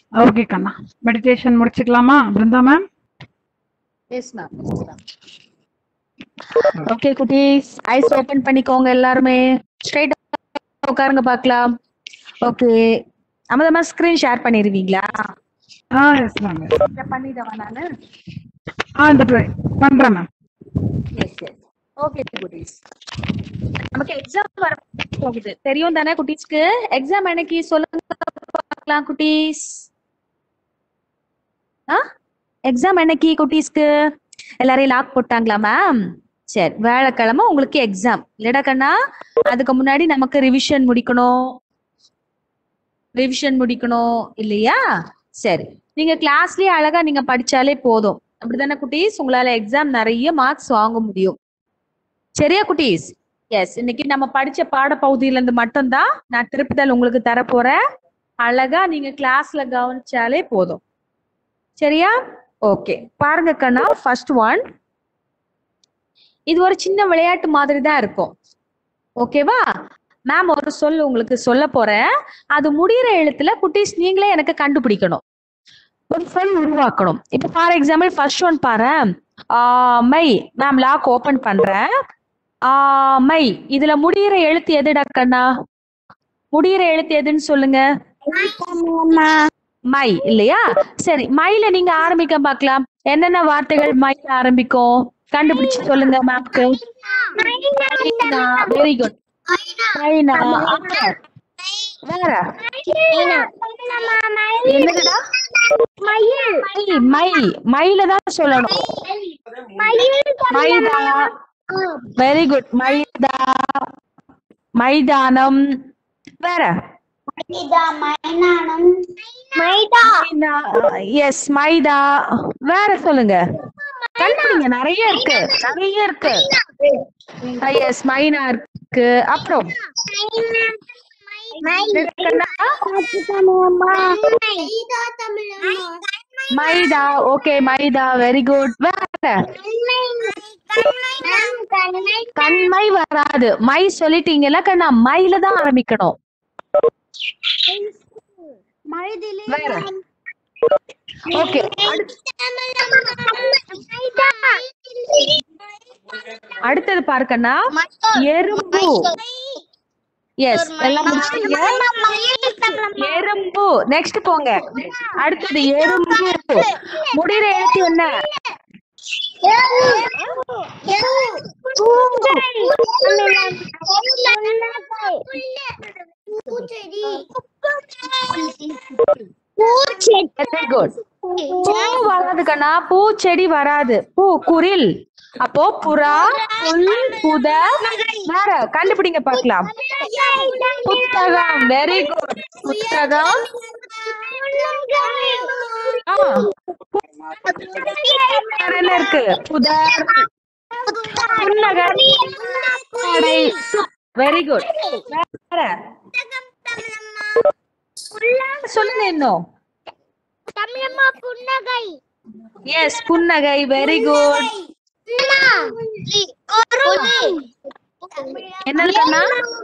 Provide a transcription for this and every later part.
Okay கண்ணா meditation முடிச்சுக்கலாமா Brinda ma'am yes ma'am okay குட்டீஸ் ஐஸ் ஓபன் பண்ணிக்கோங்க எல்லாருமே ஸ்ட்ரைட் உட்காருங்க பார்க்கலாம் ஓகே அமதமா ஸ்கிரீன் ஷேர் பண்ணிடுவீங்களா ஆ எஸ் மேம் இதை பண்ணிடவா நானு ஆ இந்த பண்றேன் மேம் எஸ் எஸ் ஓகே குட்டீஸ் நமக்கு எக்ஸாம் வர போகுது தெரியும் தானே குட்டீஸ்க்கு எக்ஸாம் அன்னைக்கு சொல்லுங்க பார்க்கலாம் குட்டீஸ் ஆ எக்ஸாம் அன்னைக்கு குட்டீஸ்க்கு எல்லாரையும் லாக் போட்டாங்களா மேம் சரி வேலைக்கிழமை உங்களுக்கு எக்ஸாம் இல்லடா கண்ணா அதுக்கு முன்னாடி நமக்கு ரிவிஷன் முடிக்கணும் ரிவிஷன் முடிக்கணும் இல்லையா சரி நீங்க கிளாஸ்லயே அழகா நீங்க படிச்சாலே போதும் அப்படிதானே குட்டீஸ் உங்களால எக்ஸாம் நிறைய மார்க்ஸ் வாங்க முடியும் சரியா குட்டீஸ் எஸ் இன்னைக்கு நம்ம படிச்ச பாட பகுதியில இருந்து மட்டும்தான் நான் திருப்புதல் உங்களுக்கு தர போறேன் அழகா நீங்க கிளாஸ்ல கவனிச்சாலே போதும் சரியா ஓகே பாருங்க கண்ணா ஃபர்ஸ்ட் ஒன் இது ஒரு சின்ன விளையாட்டு மாதிரி தான் இருக்கும் ஓகேவா மேம் ஒரு சொல் உங்களுக்கு சொல்ல போறேன் அது முடியிற எழுத்துல குட்டீஸ் நீங்களே எனக்கு கண்டுபிடிக்கணும் ஒரு சொல் உருவாக்கணும் இப்ப ஃபார் எக்ஸாம்பிள் ஃபர்ஸ்ட் ஒன் பாரு மை மேம் லாக் ஓபன் பண்றேன் மை இதுல முடியிற எழுத்து எதுடா கண்ணா முடியிற எழுத்து எதுன்னு சொல்லுங்க மை இல்லையா சரி மைல நீங்க ஆரம்பிக்க பார்க்கலாம் என்னென்ன வார்த்தைகள் மைல ஆரம்பிக்கும் கண்டுபிடிச்சு சொல்லுங்க மேம்க்கு வெரி குட் மைனா வேற என்னதுடா மை மை மைல தான் சொல்லணும் மைதா வெரி குட் மைதா மைதானம் வேற எஸ் மைதா வேற சொல்லுங்க கண்டுபிடிங்க நிறைய இருக்கு நிறைய இருக்கு எஸ் மைனா இருக்கு அப்புறம் மைதா ஓகே மைதா வெரி குட் வேற கண்மை வராது மை சொல்லிட்டீங்கல்ல கண்ணா மைல தான் ஆரம்பிக்கணும் வேற ஓகே அடுத்தது பாருக்கண்ணா எறும்பு எஸ் எல்லாம் முடிச்சிட்டீங்க எறும்பு நெக்ஸ்ட் போங்க அடுத்தது எறும்பு முடிகிற எழுத்து என்ன வெரி குட் பூ வராது கண்ணா பூச்செடி வராது பூ குரில் அப்போ புறா புல் புத வேற கண்டுபிடிங்க பார்க்கலாம் புத்தகம் வெரி குட் புத்தகம் ஆ. வேற என்ன இருக்கு புதர் புன்னகர் வெரி குட் வேற சொல்லுங்க இன்னும் எஸ் புன்னகை வெரி குட் என்னது கண்ணா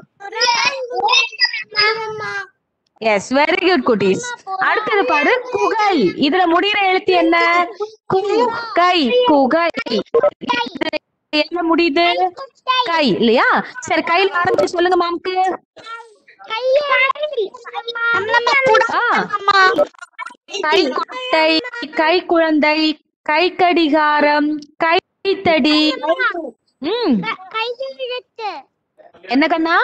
எஸ் வெரி குட் குட்டீஸ் அடுத்தது பாரு குகை இதுல முடியிற எழுத்து என்ன குகை குகை இது என்ன முடியுது கை இல்லையா சரி கையில ஆரம்பிச்சு சொல்லுங்க மாம்க்கு ஆ. கை குட்டை கை குழந்தை கை கடிகாரம் கைத்தடி ம் என்ன கண்ணா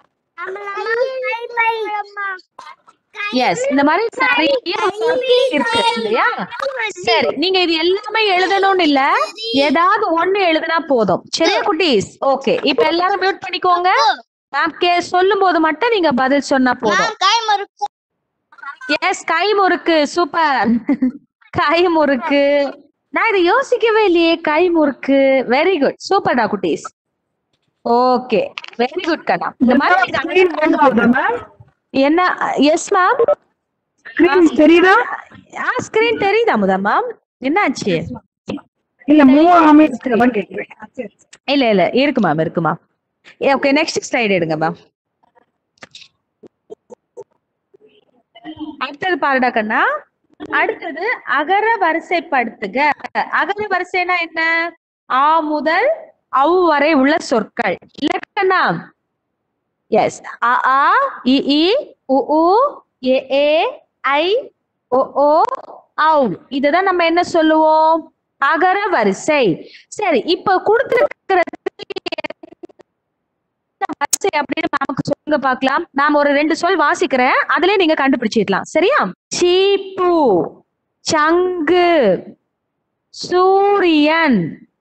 எஸ் இந்த மாதிரி நிறைய இருக்கு இல்லையா சரி நீங்க இது எல்லாமே எழுதணும்னு இல்ல ஏதாவது ஒண்ணு எழுதினா போதும் சரியா குட்டீஸ் ஓகே இப்ப எல்லாரும் மியூட் பண்ணிக்கோங்க மேம் கே சொல்லும் போது மட்டும் நீங்க பதில் சொன்னா போதும் எஸ் கை முறுக்கு சூப்பர் கை முறுக்கு நான் இதை யோசிக்கவே இல்லையே கை முறுக்கு வெரி குட் சூப்பர்டா குட்டீஸ் ஓகே வெரி குட் கண்ணா இந்த மாதிரி இது அழகா மேம் என்ன எஸ் மேம் ஸ்கிரீன் தெரியுதா ஆ ஸ்கிரீன் தெரியுதா முதா மேம் என்னாச்சு இல்ல மூவ் ஆகாம இருக்கிறதான் கேக்குறேன் சரி. இல்ல இல்ல இருக்கு மேம் இருக்கு மேம் ஓகே நெக்ஸ்ட் ஸ்லைடு எடுங்க மேம் அடுத்தது பாருடா கண்ணா அடுத்தது அகர வரிசைப்படுத்துக அகர வரிசைனா என்ன ஆ முதல் அவ் வரை உள்ள சொற்கள் இலக்கணா எஸ் அ ஆ இ இ உ உ ஏ ஏ ஐ ஓ ஓ ஔ இதுதான் நம்ம என்ன சொல்லுவோம் அகர வரிசை சரி இப்ப கொடுத்திருக்கிற வரிசை அப்படின்னு நமக்கு சொல்லுங்க பார்க்கலாம் நாம ஒரு ரெண்டு சொல் வாசிக்கிறேன் அதுலயே நீங்க கண்டுபிடிச்சிடலாம் சரியா சீப்பு சங்கு சூரியன்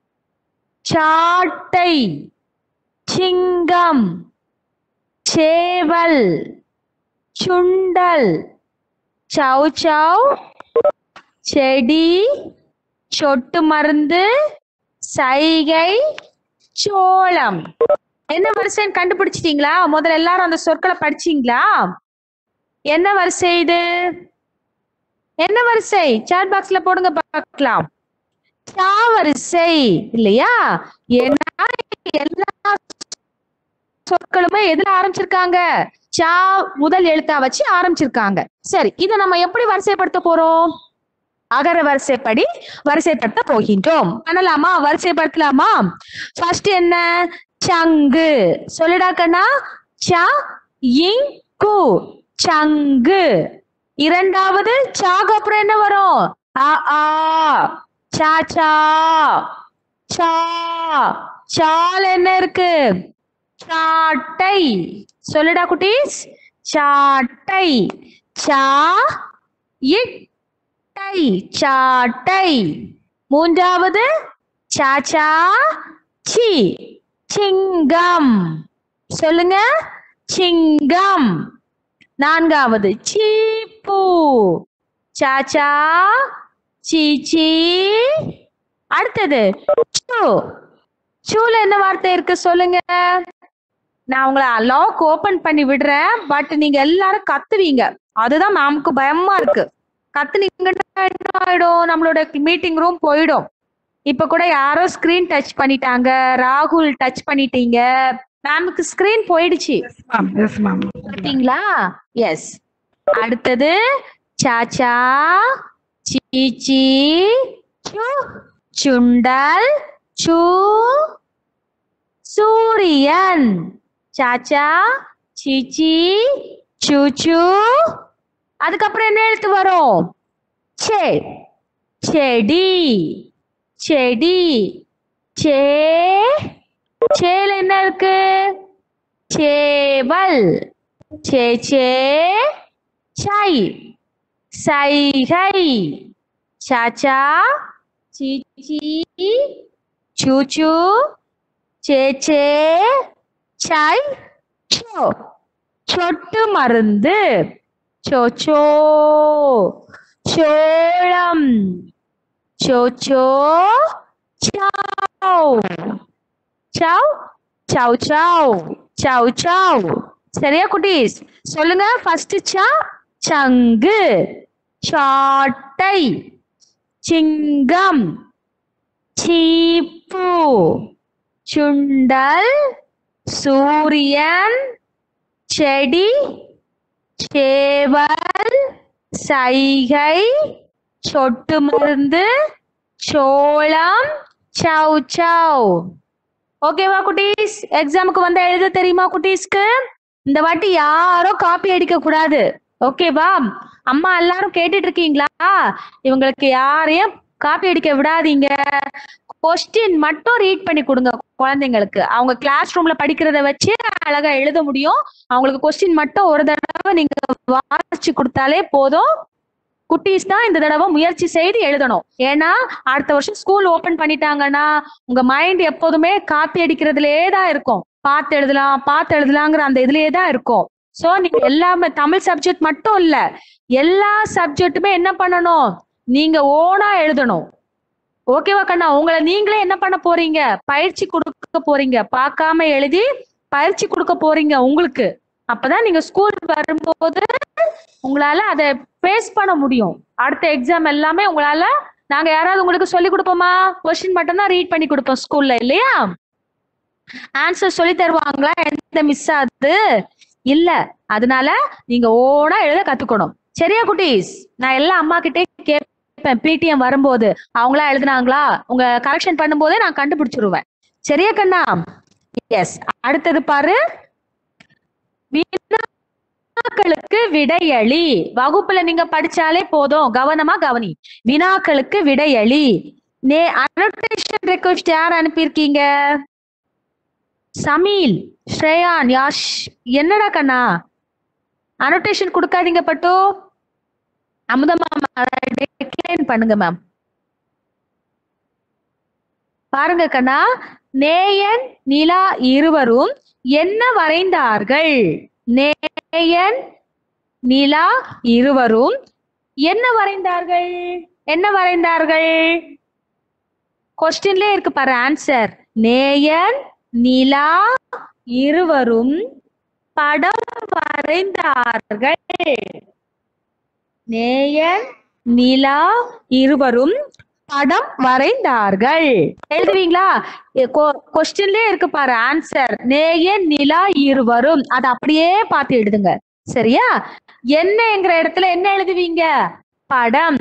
சாட்டை சிங்கம் சேவல் சுண்டல் சவ் சவ் செடி சொட்டு மருந்து சைகை சோளம் என்ன வரிசைன்னு கண்டுபிடிச்சிட்டீங்களா முதல்ல எல்லாரும் அந்த சொற்களை படிச்சீங்களா என்ன வரிசை இது என்ன வரிசை சாட் பாக்ஸ்ல போடுங்க பார்க்கலாம் சா வரிசை இல்லையா ஏன்னா எல்லா சொற்களுமே எதுல ஆரம்பிச்சிருக்காங்க சா முதல் எழுத்தா வச்சு ஆரம்பிச்சிருக்காங்க சரி இதை நம்ம எப்படி வரிசைப்படுத்த போறோம் அகர வரிசைப்படி வரிசைப்படுத்த போகின்றோம் பண்ணலாமா வரிசைப்படுத்தலாமா ஃபர்ஸ்ட் என்ன சங்கு சொல்லுடா கண்ணா ச இங் கு சங்கு இரண்டாவது சாக்கு அப்புறம் என்ன வரும் அ ஆ சா சா சா சால் என்ன இருக்கு சாட்டை சொல்லுடா குட்டீஸ் சாட்டை சா இட்டை சாட்டை மூன்றாவது சாச்சா சி சிங்கம் சொல்லுங்க சிங்கம் நான்காவது சீப்பு சாச்சா சீச்சி அடுத்தது சு சூல என்ன வார்த்தை இருக்கு சொல்லுங்க நான் உங்களை லாக் ஓபன் பண்ணி விடுறேன் பட் நீங்க எல்லாரும் கத்துவீங்க அதுதான் மேம்க்கு பயமா இருக்கு கத்துனீங்கன்னா என்ன ஆயிடும் நம்மளோட மீட்டிங் ரூம் போயிடும் இப்ப கூட யாரோ ஸ்கிரீன் டச் பண்ணிட்டாங்க ராகுல் டச் பண்ணிட்டீங்க மேமுக்கு ஸ்கிரீன் போயிடுச்சு எஸ் மேம் எஸ் மேம் பாத்தீங்களா எஸ் அடுத்தது சாச்சா சீச்சி சு சுண்டல் சு சூரியன் சாச்சா சீச்சி சூச்சு அதுக்கப்புறம் என்ன எழுத்து வரும் சே செடி செடி சே சேல என்ன இருக்கு சேவல் சே சே சை சைகை சாச்சா சீச்சி சூச்சு சே சே சை சோ சொட்டு மருந்து சோச்சோ சோளம் சோச்சோ சாவ் சாவ் சாவ் சாவ் சாவ் சாவ் சரியா குட்டீஸ் சொல்லுங்க ஃபர்ஸ்ட் சா சங்கு சாட்டை சிங்கம் சீப்பு சுண்டல் சூரியன் செடி சேவல் சைகை சொட்டு மருந்து சோளம் சவ் சவ் ஓகேவா குட்டீஸ் எக்ஸாமுக்கு வந்தா எழுத தெரியுமா குட்டீஸ்க்கு இந்த வாட்டி யாரும் காப்பி அடிக்க கூடாது ஓகேவா அம்மா எல்லாரும் கேட்டுட்டு இருக்கீங்களா இவங்களுக்கு யாரையும் காப்பி அடிக்க விடாதீங்க கொஸ்டின் மட்டும் ரீட் பண்ணி கொடுங்க குழந்தைங்களுக்கு அவங்க கிளாஸ் ரூம்ல படிக்கிறத வச்சு அழகா எழுத முடியும் அவங்களுக்கு கொஸ்டின் மட்டும் ஒரு தடவை நீங்க வாசிச்சு கொடுத்தாலே போதும் குட்டீஸ் தான் இந்த தடவை முயற்சி செய்து எழுதணும் ஏன்னா அடுத்த வருஷம் ஸ்கூல் ஓபன் பண்ணிட்டாங்கன்னா உங்க மைண்ட் எப்போதுமே காப்பி அடிக்கிறதுலயே தான் இருக்கும் பார்த்து எழுதலாம் பார்த்து எழுதலாங்கிற அந்த இதுலயே தான் இருக்கும் சோ நீங்க எல்லாமே தமிழ் சப்ஜெக்ட் மட்டும் இல்ல எல்லா சப்ஜெக்ட்டுமே என்ன பண்ணணும் நீங்க ஓனா எழுதணும் ஓகேவா கண்ணா உங்களை நீங்களே என்ன பண்ண போறீங்க பயிற்சி கொடுக்க போறீங்க பார்க்காம எழுதி பயிற்சி கொடுக்க போறீங்க உங்களுக்கு அப்பதான் நீங்க ஸ்கூல் வரும்போது உங்களால அதை ஃபேஸ் பண்ண முடியும் அடுத்த எக்ஸாம் எல்லாமே உங்களால நாங்க யாராவது உங்களுக்கு சொல்லி கொடுப்போமா கொஸ்டின் மட்டும் தான் ரீட் பண்ணி கொடுப்போம் ஸ்கூல்ல இல்லையா ஆன்சர் சொல்லி தருவாங்களா எந்த மிஸ் ஆகுது இல்ல அதனால நீங்க ஓனா எழுத கத்துக்கணும் சரியா குட்டீஸ் நான் எல்லா அம்மா கிட்டே கேட்பேன் பிடிஎம் வரும்போது அவங்களா எழுதுனாங்களா உங்க கரெக்ஷன் பண்ணும்போதே நான் கண்டுபிடிச்சிருவேன் சரியா கண்ணா எஸ் அடுத்தது பாரு வினாக்களுக்கு விடையளி வகுப்புல நீங்க படிச்சாலே போதும் கவனமா கவனி வினாக்களுக்கு விடையளி நே அனோட்டேஷன் ரெக்வெஸ்ட் யார் அனுப்பியிருக்கீங்க சமீல் ஸ்ரேயான் யாஷ் என்னடா கண்ணா அனோட்டேஷன் கொடுக்காதீங்க பட்டு அமுதமா டிக்ளைன் பண்ணுங்க மேம் பாருங்க கண்ணா நேயன் நிலா இருவரும் என்ன வரைந்தார்கள் நேயன் நிலா இருவரும் என்ன வரைந்தார்கள் என்ன வரைந்தார்கள் கொஸ்டின்ல இருக்கு பாரு ஆன்சர் நேயன் நிலா இருவரும் படம் வரைந்தார்கள் நேயன் நிலா இருவரும் படம் வரைந்தார்கள் எழுதுவீங்களா கொஸ்டின்ல இருக்கு பாரு ஆன்சர் நேயன் நிலா இருவரும் அதை அப்படியே பார்த்து எழுதுங்க சரியா என்னங்கிற இடத்துல என்ன எழுதுவீங்க படம்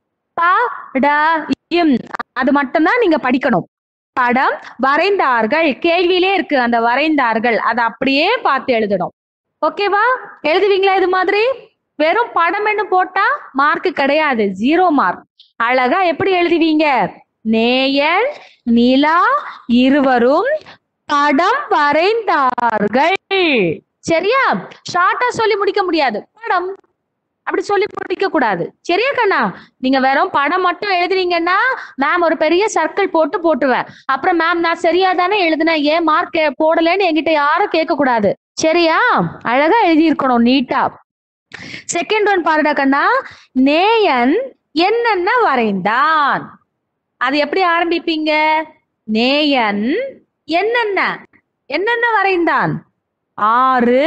படம் அது மட்டும்தான் நீங்க படிக்கணும் படம் வரைந்தார்கள் கேள்வியிலே இருக்கு அந்த வரைந்தார்கள் அதை அப்படியே பார்த்து எழுதணும் ஓகேவா எழுதுவீங்களா இது மாதிரி வெறும் படம்னு போட்டா மார்க் கிடையாது ஜீரோ மார்க் அழகா எப்படி எழுதுவீங்க நேயன் நிலா இருவரும் படம் வரைந்தார்கள் சரியா ஷார்ட்டா சொல்லி முடிக்க முடியாது படம் அப்படி சொல்லி முடிக்க கூடாது சரியா கண்ணா நீங்க வெறும் படம் மட்டும் எழுதுனீங்கன்னா மேம் ஒரு பெரிய சர்க்கிள் போட்டு போட்டுருவேன் அப்புறம் மேம் நான் சரியா தானே எழுதுனேன் ஏன் மார்க் போடலன்னு என்கிட்ட யாரும் கேட்க கூடாது சரியா அழகா எழுதி இருக்கணும் நீட்டா செகண்ட் ஒன் பாருடா கண்ணா நேயன் என்னென்ன வரைந்தான் அது எப்படி ஆரம்பிப்பீங்க நேயன் என்னென்ன என்னென்ன வரைந்தான் ஆறு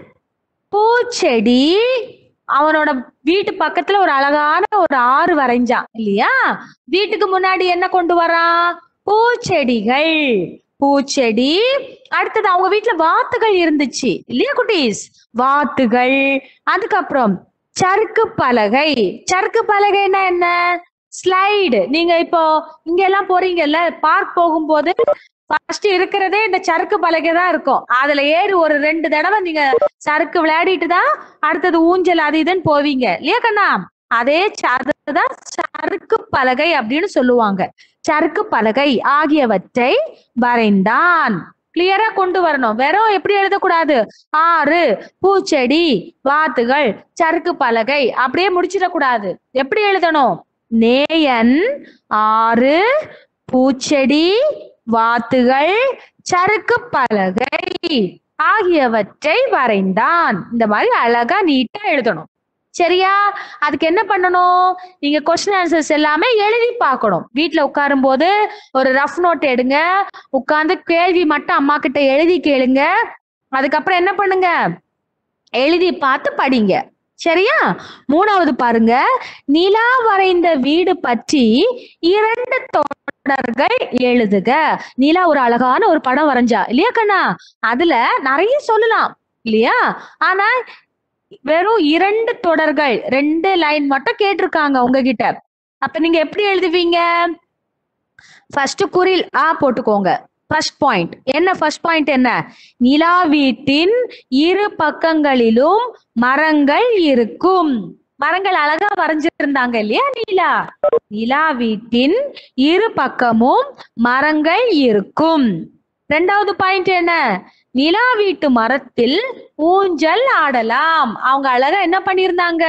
பூச்செடி அவனோட வீட்டு பக்கத்துல ஒரு அழகான ஒரு ஆறு வரைஞ்சான் இல்லையா வீட்டுக்கு முன்னாடி என்ன கொண்டு வரான் பூச்செடிகள் பூச்செடி அடுத்தது அவங்க வீட்டுல வாத்துகள் இருந்துச்சு இல்லையா குட்டீஸ் வாத்துகள் அதுக்கப்புறம் சறுக்கு பலகை சறுக்கு பலகைன்னா என்ன ஸ்லைடு நீங்க இப்போ இங்க எல்லாம் போறீங்கல்ல பார்க் போகும்போது ஃபர்ஸ்ட் இருக்கிறதே இந்த சறுக்கு பலகை தான் இருக்கும் அதுல ஏறி ஒரு ரெண்டு தடவை நீங்க சறுக்கு விளையாடிட்டு தான் அடுத்தது ஊஞ்சல் அது இதுன்னு போவீங்க இல்லையா கண்ணா அதே ச- அதுதான் சறுக்கு பலகை அப்படின்னு சொல்லுவாங்க சறுக்கு பலகை ஆகியவற்றை வரைந்தான் கிளியரா கொண்டு வரணும் வெறும் எப்படி எழுதக்கூடாது ஆறு பூச்செடி வாத்துகள் சறுக்கு பலகை அப்படியே முடிச்சிடக்கூடாது எப்படி எழுதணும் நேயன் ஆறு பூச்செடி வாத்துகள் சறுக்கு பலகை ஆகியவற்றை வரைந்தான் இந்த மாதிரி அழகா நீட்டா எழுதணும் சரியா அதுக்கு என்ன பண்ணணும் நீங்க கொஸ்டின் ஆன்சர்ஸ் எல்லாமே எழுதி பார்க்கணும் வீட்ல உட்காரும் போது ஒரு ரஃப் நோட் எடுங்க உட்கார்ந்து கேள்வி மட்டும் அம்மா கிட்ட எழுதி கேளுங்க அதுக்கப்புறம் என்ன பண்ணுங்க எழுதி பார்த்து படிங்க சரியா மூணாவது பாருங்க நிலா வரைந்த வீடு பற்றி இரண்டு தொடர்கள் எழுதுக நிலா ஒரு அழகான ஒரு படம் வரைஞ்சா இல்லையா கண்ணா அதுல நிறைய சொல்லலாம் இல்லையா ஆனா வெறும் இரண்டு தொடர்கள் ரெண்டு லைன் மட்டும் கேட்டிருக்காங்க உங்ககிட்ட அப்ப நீங்க எப்படி எழுதுவீங்க ஃபர்ஸ்ட் குறில் ஆ போட்டுக்கோங்க ஃபர்ஸ்ட் பாயிண்ட் என்ன ஃபர்ஸ்ட் பாயிண்ட் என்ன நிலா வீட்டின் இரு பக்கங்களிலும் மரங்கள் இருக்கும் மரங்கள் அழகா வரைஞ்சிருந்தாங்க இல்லையா நீலா நிலா வீட்டின் இரு பக்கமும் மரங்கள் இருக்கும் ரெண்டாவது பாயிண்ட் என்ன நிலா வீட்டு மரத்தில் ஊஞ்சல் ஆடலாம் அவங்க அழகா என்ன பண்ணிருந்தாங்க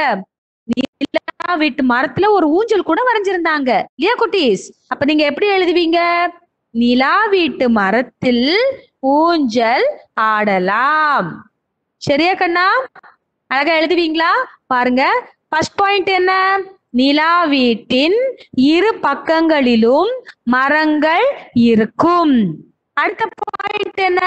நிலா வீட்டு மரத்துல ஒரு ஊஞ்சல் கூட வரைஞ்சிருந்தாங்க இல்லையா குட்டீஸ் அப்ப நீங்க எப்படி எழுதுவீங்க நிலா வீட்டு மரத்தில் ஊஞ்சல் ஆடலாம் சரியா கண்ணா அழகா எழுதுவீங்களா பாருங்க ஃபர்ஸ்ட் பாயிண்ட் என்ன நிலா வீட்டின் இரு பக்கங்களிலும் மரங்கள் இருக்கும் அடுத்த பாயிண்ட் என்ன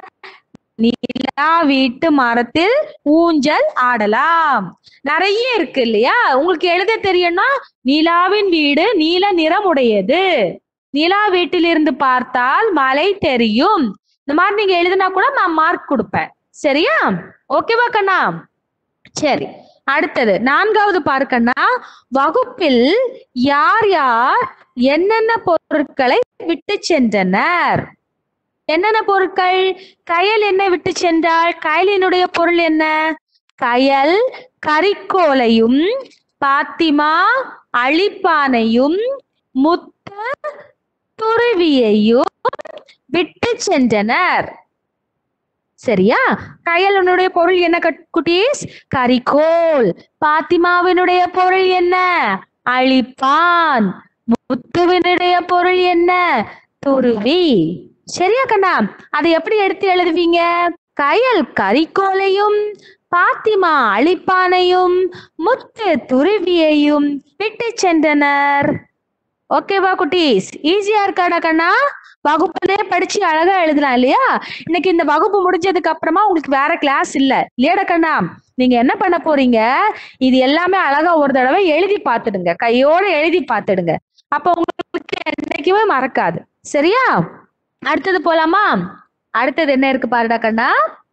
நிலா வீட்டு மரத்தில் ஊஞ்சல் ஆடலாம் நிறைய இருக்கு இல்லையா உங்களுக்கு எழுத தெரியும்னா நிலாவின் வீடு நீல நிறமுடையது நிலா வீட்டிலிருந்து பார்த்தால் மலை தெரியும் இந்த மாதிரி நீங்க எழுதினா கூட நான் மார்க் கொடுப்பேன் சரியா ஓகேவா கண்ணா சரி அடுத்தது நான்காவது பார்க்கன்னா வகுப்பில் யார் யார் என்னென்ன பொருட்களை விட்டு சென்றனர் என்னென்ன பொருட்கள் கயல் என்ன விட்டு சென்றாள் கயலினுடைய பொருள் என்ன கயல் கரிக்கோலையும் பாத்திமா அழிப்பானையும் முத்து துருவியையும் விட்டு சென்றனர் சரியா கயலனுடைய பொருள் என்ன கட்- குட்டீஸ் கரிக்கோல் பாத்திமாவினுடைய பொருள் என்ன அழிப்பான் முத்துவினுடைய பொருள் என்ன துருவி சரியா கண்ணா அதை எப்படி எடுத்து எழுதுவீங்க கயல் கரிக்கோலையும் பாத்திமா அழிப்பானையும் முத்து துருவியையும் விட்டு சென்றனர் ஓகேவா குட்டீஸ் ஈஸியா இருக்காடா கண்ணா வகுப்புலே படிச்சு அழகா எழுதலாம் இல்லையா இன்னைக்கு இந்த வகுப்பு முடிஞ்சதுக்கு அப்புறமா உங்களுக்கு வேற கிளாஸ் இல்ல இல்லையாடா கண்ணா நீங்க என்ன பண்ண போறீங்க இது எல்லாமே அழகா ஒரு தடவை எழுதி பார்த்துடுங்க கையோட எழுதி பார்த்துடுங்க அப்ப உங்களுக்கு என்னைக்குமே மறக்காது சரியா அடுத்தது போலாமா அடுத்தது என்ன இருக்கு பாருடா கண்ணா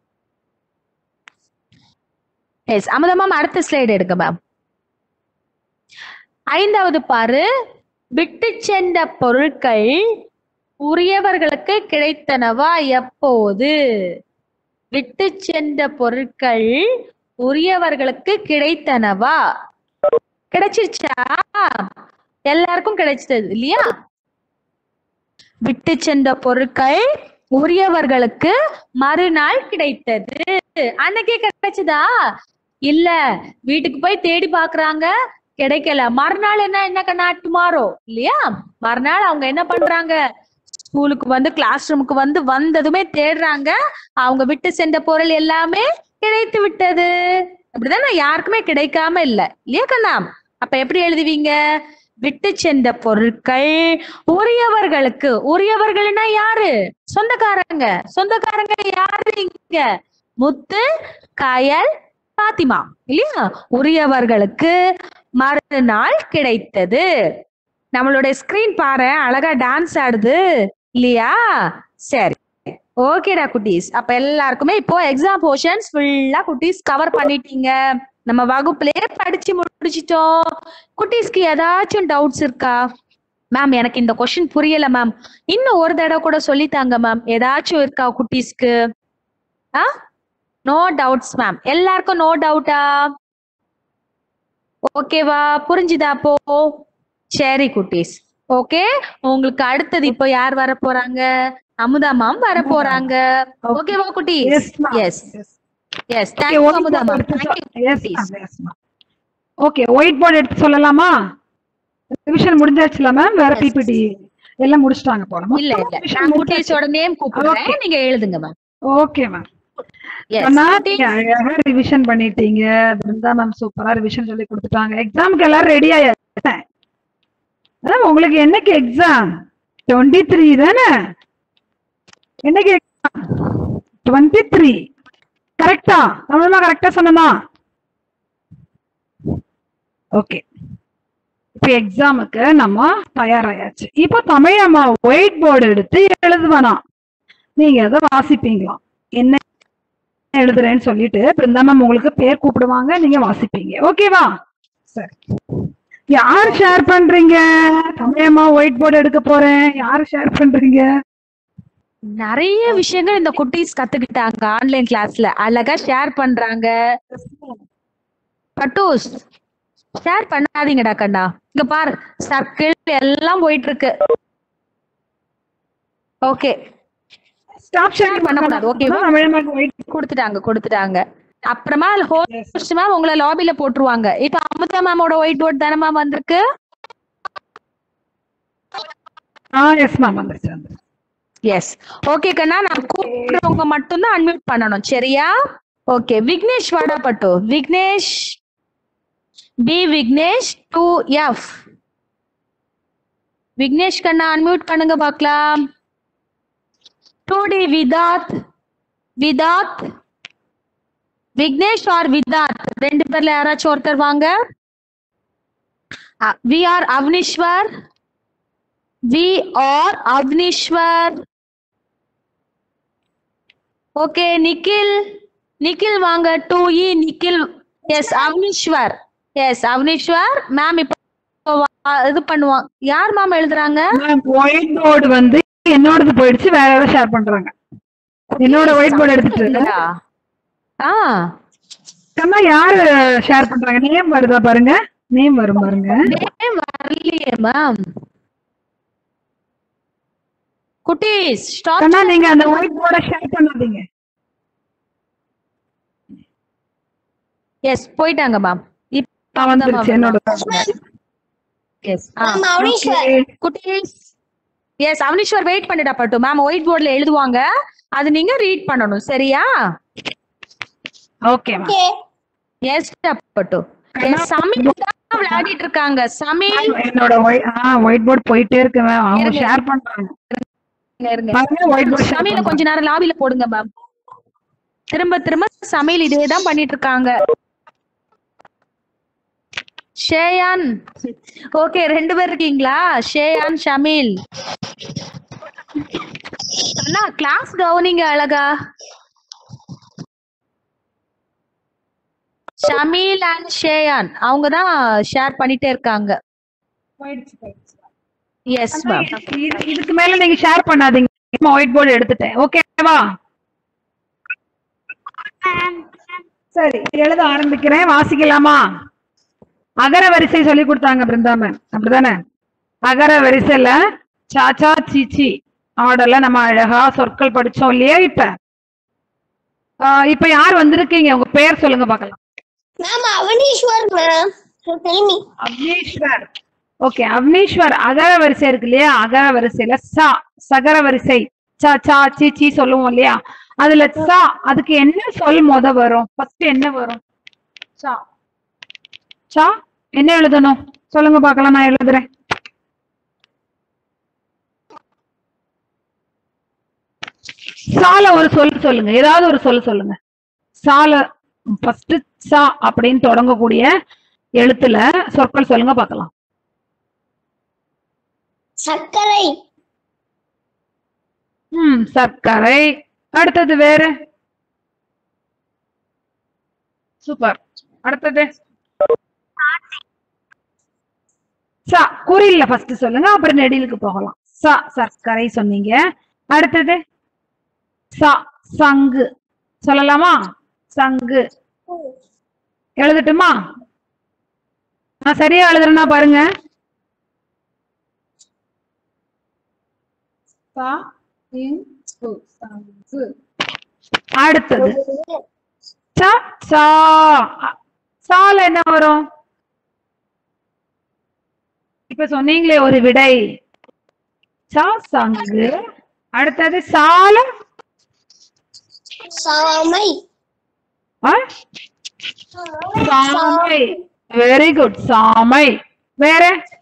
எஸ் அமுதா மேம் அடுத்த ஸ்லைடு எடுங்க மேம் ஐந்தாவது பாரு விட்டு சென்ற பொருட்கள் உரியவர்களுக்கு கிடைத்தனவா எப்போது விட்டு சென்ற பொருட்கள் உரியவர்களுக்கு கிடைத்தனவா கிடைச்சிருச்சா எல்லாருக்கும் கிடைச்சது இல்லையா விட்டு சென்ற பொருட்கள் உரியவர்களுக்கு மறுநாள் கிடைத்தது அன்னைக்கே கிடைச்சதா இல்ல வீட்டுக்கு போய் தேடி பாக்குறாங்க கிடைக்கல மறுநாள் என்ன என்ன கண்ணா டுமாரோ இல்லையா மறுநாள் அவங்க என்ன பண்றாங்க ஸ்கூலுக்கு வந்து கிளாஸ் ரூமுக்கு வந்து வந்ததுமே தேடுறாங்க அவங்க விட்டு சென்ற பொருள் எல்லாமே கிடைத்து விட்டது அப்படிதானே யாருக்குமே கிடைக்காம இல்ல இல்லையா கண்ணா அப்ப எப்படி எழுதுவீங்க விட்டு சென்ற பொருட்கள் உரியவர்களுக்கு உரியவர்கள்னா யாரு சொந்தக்காரங்க சொந்தக்காரங்க யாரு இங்க முத்து கயல் பாத்திமா இல்லையா உரியவர்களுக்கு மறுநாள் கிடைத்தது நம்மளுடைய ஸ்கிரீன் பாரு அழகா டான்ஸ் ஆடுது இல்லையா சரி ஓகேடா குட்டீஸ் அப்ப எல்லாருக்குமே இப்போ எக்ஸாம் போர்ஷன்ஸ் ஃபுல்லா குட்டீஸ் கவர் பண்ணிட்டீங்க நம்ம வகுப்புலயே படிச்சு முடிச்சிட்டோம் குட்டீஸ்க்கு ஏதாச்சும் டவுட்ஸ் இருக்கா மேம் எனக்கு இந்த கொஸ்டின் புரியல மேம் இன்னும் ஒரு தடவை கூட சொல்லித்தாங்க மேம் ஏதாச்சும் இருக்கா குட்டீஸ்க்கு ஆ நோ டவுட்ஸ் மேம் எல்லாருக்கும் நோ டவுட்டா ஓகேவா புரிஞ்சுதா அப்போ சரி குட்டீஸ் ஓகே உங்களுக்கு அடுத்தது இப்போ யார் வர போறாங்க அமுதா மேம் வர போறாங்க ஓகேவா குட்டீஸ் Yes, ma'am. Yes Yes. Yes Okay, thank you white Amudha board ma'am எடுத்து தேங்க்யூ சொல்- yes, ma'am, yes, ma'am. Okay, white board எடுத்து சொல்லலாமா ரிவிஷன் முடிஞ்சாச்சுல மேம் வேற Yes. பிபிடி எல்லாம் முடிச்சிட்டாங்க போல இல்ல இல்ல நான் குட்டீஸோட நேம் கூப்பிடுறேன் Okay. நீங்க எழுதுங்க மேம் ஓகே மேம் எஸ் அண்ணா, நீங்க அழகா ரிவிஷன் பண்ணிட்டீங்க பிருந்தா மேம் சூப்பரா ரிவிஷன் சொல்லி கொடுத்துட்டாங்க எக்ஸாமுக்கு எல்லாரும் ரெடி ஆயாச்சு அதான் உங்களுக்கு என்னைக்கு எக்ஸாம் டுவெண்ட்டி த்ரீ தானே என்னைக்கு டுவெண்ட்டி த்ரீ கரெக்டா நம்மளமா கரெக்டா சொன்னமா ஓகே இப்போ எக்ஸாமுக்கு நம்ம தயாராயாச்சு இப்போ தமிழ் அம்மா ஒயிட் போர்டு எடுத்து எழுதுவனா நீங்க அதை வாசிப்பீங்களாம் என்ன எழுதுறேன்னு சொல்லிட்டு பிருந்தா மேம் உங்களுக்கு பேர் கூப்பிடுவாங்க நீங்க வாசிப்பீங்க ஓகேவா சரி யார் ஷேர் பண்றீங்க தமிழம்மா ஒயிட் போர்டு எடுக்க போறேன் யார் ஷேர் பண்றீங்க நிறைய விஷயங்கள் இந்த குட்டீஸ் கத்துக்கிட்டாங்க ஆன்லைன் கிளாஸ்ல அழகா ஷேர் பண்றாங்க பட்டூஸ் ஷேர் பண்ணாதீங்கடா கண்ணா இங்க பாரு சர்க்கிள் எல்லாம் போயிட்டு இருக்கு ஓகே ஸ்டாப் ஷேர் பண்ணக்கூடாது, ஓகேவா? தமிழம்மாக்கு ஒயிட் கொடுத்துட்டாங்க கொடுத்துட்டாங்க அப்புறமா ஹோஸ்ட் மேம் உங்களை லாபில போட்டுருவாங்க இப்ப அமுதா மேமோட ஒயிட் போர்ட் தானே மேம் வந்திருக்கு ஆ எஸ் மேம் வந்துருச்சு வந்துருச்சு. எஸ் ஓகே கண்ணா நான் கூப்பிடுறவங்க மட்டும்தான் அன்மியூட் பண்ணணும் சரியா ஓகே விக்னேஷ் வாடா பட்டு Vignesh B Vignesh two F Vignesh கண்ணா அன்மியூட் பண்ணுங்க பார்க்கலாம் two D Vidath Vidath Vignesh R Vidath ரெண்டு பேர்ல யாராச்சும் ஒருத்தர் வாங்க V R Avneeshwar V R Avneeshwar okay Nikhil Nikhil வாங்க two E Nikhil yes Avaneeshwar yes Avaneeshwar ma'am இப்போ வா- இது பண்ணுவாங்க யார் மேம் எழுதுறாங்க ஒயிட் போர்டு வந்து என்னோடது போயிடுச்சு வேற யாரோ ஷேர் பண்றாங்க என்னோட ஒயிட் போர்டு எடுத்துட்டு இல்லையா? ஆ கண்ணா யாரு ஷேர் பண்றாங்க நேம் வருதா பாருங்க நேம் வரும் பாருங்க name வரலையே மேம் குட்டீஸ் ஸ்டாப் கண்ணா நீங்க அந்த ஒயிட் போர்டை ஷேர் பண்ணாதீங்க எஸ் போயிட்டாங்க மேம் நான் வந்துருச்சு என்னோட எஸ் மேம் அவனீஸ்வர் குட்டீஸ் எஸ் அவனீஸ்வர் வெயிட் பண்ணிடா பட்டு மேம் ஒயிட் போர்ட்ல எழுதுவாங்க அது நீங்க ரீட் பண்ணணும் சரியா ஓகே மேம் ஓகே எஸ் பட்டு எஸ் சமீல் தான் விளையாடிட்டு இருக்காங்க சமீல் என்னோட ஒயிட் ஆ ஒயிட் போர்டு போயிட்டே இருக்கு மேம் அவங்க இருங்க. ஷேர் பண்றாங்க இருங்க பாருங்க ஒயிட் போர்டு ஷேர் சமையல கொஞ்ச நேரம் லாபில போடுங்க மேம் திரும்ப திரும்ப சமையல் இதே தான் பண்ணிட்டு இருக்காங்க ஷேயான் ஓகே ரெண்டு பேர் இருக்கீங்களா ஷேயான் ஷமீல் அண்ணா கிளாஸ் கவனிங்க அழகா ஷமீல் அண்ட் ஷேயான் அவங்க தான் ஷேர் பண்ணிட்டே இருக்காங்க எஸ் மேம் இது- இதுக்கு மேல நீங்க ஷேர் பண்ணாதீங்க ஒயிட் போர்டு எடுத்துட்டேன் ஓகேவா சரி எழுத ஆரம்பிக்கிறேன் வாசிக்கலாமா அகர வரிசை சொல்லி கொடுத்தாங்க பிருந்தா மேம் அப்படிதானே அகர வரிசையில சாச்சா சீச்சி ஆர்டர்ல நம்ம அழகா சொற்கள் படிச்சோம் இல்லையா இப்ப ஆஹ் இப்ப யார் வந்திருக்கீங்க உங்க பேர் சொல்லுங்க பார்க்கலாம் ma'am Avaneeshwar ma'am tell me Avneeshwar okay Avneeshwar அகர வரிசை இருக்கு இல்லையா அகர வரிசையில சா சகர வரிசை சா சா சி சி சொல்லுவோம் இல்லையா அதுல சா அதுக்கு என்ன சொல் முத வரும் ஃபர்ஸ்ட் என்ன வரும் சா சா என்ன எழுதணும் சொல்லுங்க பார்க்கலாம் நான் எழுதுறேன் சால ஒரு சொல் சொல்லுங்க ஏதாவது ஒரு சொல் சொல்லுங்க சால ஃபர்ஸ்ட் சா அப்படின்னு தொடங்கக்கூடிய எழுத்துல சொற்கள் சொல்லுங்க பார்க்கலாம் சர்க்கரை ம் சர்க்கரை அடுத்தது வேற சூப்பர் அடுத்தது ச குறில்ல ஃபர்ஸ்ட் சொல்லுங்க அப்புறம் நெடிலுக்கு போகலாம் ச சர்க்கரை சொன்னீங்க அடுத்தது ச சங்கு சொல்லலாமா சங்கு எழுதட்டுமா நான் சரியா எழுதுறேன்னா பாருங்க ச இன் சு சங்கு அடுத்தது ச சா அ- சால என்ன வரும் இப்ப சொன்னீங்களே ஒரு விடை சா சங்கு அடுத்தது சால சாமை ஆ? சாமை வெரி குட் சாமை வேற